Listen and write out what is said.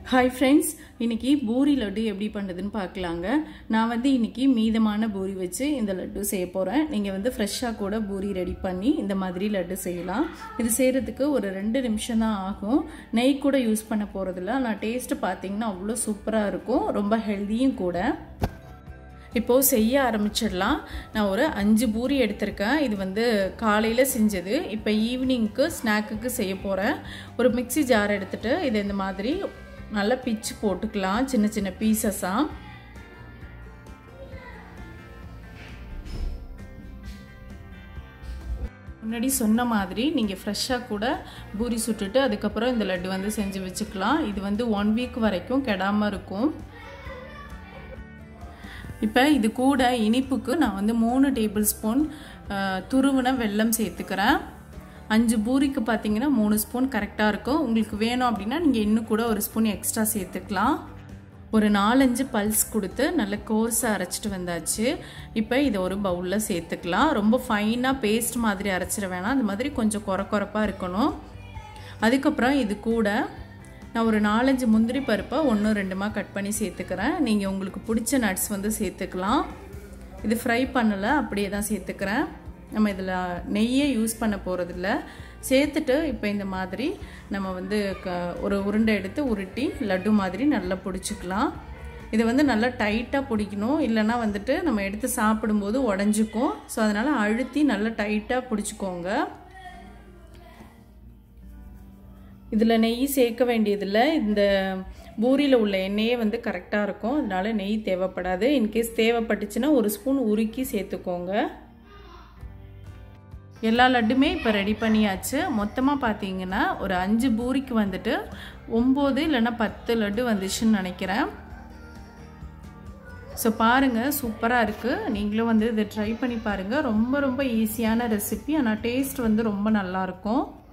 hi friends இன்னைக்கு பூரி லட்டு எப்படி பண்ணுறதுன்னு பார்க்கலாங்க நான் வந்து இன்னைக்கு மீதமான பூரி வச்சு இந்த லட்டு செய்ய போகிறேன் நீங்கள் வந்து ஃப்ரெஷ்ஷாக கூட பூரி ரெடி பண்ணி இந்த மாதிரி லட்டு செய்யலாம் இது செய்கிறதுக்கு ஒரு ரெண்டு நிமிஷம் தான் ஆகும் நெய் கூட யூஸ் பண்ண போகிறதில்ல ஆனால் டேஸ்ட்டு பார்த்தீங்கன்னா அவ்வளோ சூப்பராக இருக்கும் ரொம்ப ஹெல்த்தியும் கூட இப்போது செய்ய ஆரம்பிச்சிடலாம் நான் ஒரு அஞ்சு பூரி எடுத்திருக்கேன் இது வந்து காலையில் செஞ்சது இப்போ ஈவினிங்க்கு ஸ்நாக்குக்கு செய்ய போகிறேன் ஒரு மிக்சி ஜார் எடுத்துகிட்டு இதை இந்த மாதிரி நல்லா பிச்சு போட்டுக்கலாம் சின்ன சின்ன பீசஸாக முன்னாடி சொன்ன மாதிரி நீங்கள் ஃப்ரெஷ்ஷாக கூட பூரி சுட்டுட்டு அதுக்கப்புறம் இந்த லட்டு வந்து செஞ்சு வச்சுக்கலாம் இது வந்து ஒன் வீக் வரைக்கும் கெடாமல் இருக்கும் இப்போ இது கூட இனிப்புக்கு நான் வந்து மூணு டேபிள் ஸ்பூன் துருவின வெல்லம் சேர்த்துக்கிறேன் அஞ்சு பூரிக்கு பார்த்தீங்கன்னா மூணு ஸ்பூன் கரெக்டாக இருக்கும் உங்களுக்கு வேணும் அப்படின்னா நீங்கள் இன்னும் கூட ஒரு ஸ்பூன் எக்ஸ்ட்ரா சேர்த்துக்கலாம் ஒரு நாலஞ்சு பல்ஸ் கொடுத்து நல்ல கோர்ஸாக அரைச்சிட்டு வந்தாச்சு இப்போ இதை ஒரு பவுலில் சேர்த்துக்கலாம் ரொம்ப ஃபைனாக பேஸ்ட் மாதிரி அரைச்சிட வேணாம் அந்த மாதிரி கொஞ்சம் குறை குறைப்பாக இருக்கணும் அதுக்கப்புறம் இது கூட நான் ஒரு நாலஞ்சு முந்திரி பருப்பை ஒன்று ரெண்டுமா கட் பண்ணி சேர்த்துக்கிறேன் நீங்கள் உங்களுக்கு பிடிச்ச நட்ஸ் வந்து சேர்த்துக்கலாம் இது ஃப்ரை பண்ணலை அப்படியே தான் சேர்த்துக்கிறேன் நம்ம இதில் நெய்யே யூஸ் பண்ண போகிறதில்ல சேர்த்துட்டு இப்போ இந்த மாதிரி நம்ம வந்து க ஒரு உருண்டை எடுத்து உருட்டி லட்டு மாதிரி நல்லா பிடிச்சிக்கலாம் இதை வந்து நல்லா டைட்டாக பிடிக்கணும் இல்லைன்னா வந்துட்டு நம்ம எடுத்து சாப்பிடும்போது உடஞ்சிக்கும் ஸோ அதனால் அழுத்தி நல்லா டைட்டாக பிடிச்சிக்கோங்க இதில் நெய் சேர்க்க வேண்டியதில்லை இந்த பூரியில் உள்ள எண்ணெயே வந்து கரெக்டாக இருக்கும் அதனால நெய் தேவைப்படாது இன்கேஸ் தேவைப்பட்டுச்சுன்னா ஒரு ஸ்பூன் உருக்கி சேர்த்துக்கோங்க எல்லா லட்டுமே இப்போ ரெடி பண்ணியாச்சு மொத்தமாக பார்த்தீங்கன்னா ஒரு அஞ்சு பூரிக்கு வந்துட்டு ஒம்பது இல்லைன்னா பத்து லட்டு வந்துச்சுன்னு நினைக்கிறேன் ஸோ பாருங்கள் சூப்பராக இருக்குது நீங்களும் வந்து இதை ட்ரை பண்ணி பாருங்கள் ரொம்ப ரொம்ப ஈஸியான ரெசிபி ஆனால் டேஸ்ட் வந்து ரொம்ப நல்லாயிருக்கும்